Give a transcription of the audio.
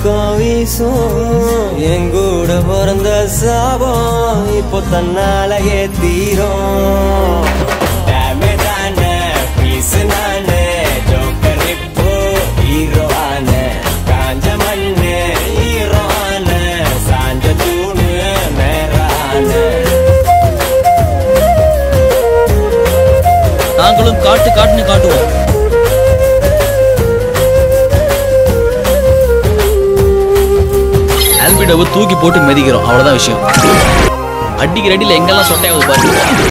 பக்கம் வீசும் எங்கூட பிறந்த சாபம் இப்போ தன்னாலயே தீரும் Damage ஆன piece நானு, joker இப்போ hero ஆன. காஞ்ச மண்ணு hero ஆன, சாஞ்ச தூணு நேரான. நாங்களும் காட்டு காட்டுன்னு காட்டுவோம் ஆல்பிடோவை தூக்கி போட்டு மிதிக்கிறோம் அவ்வளவுதான் விஷயம் அடிக்கிற அடியில் எங்கெல்லாம் சொட்டையாவது பாருங்க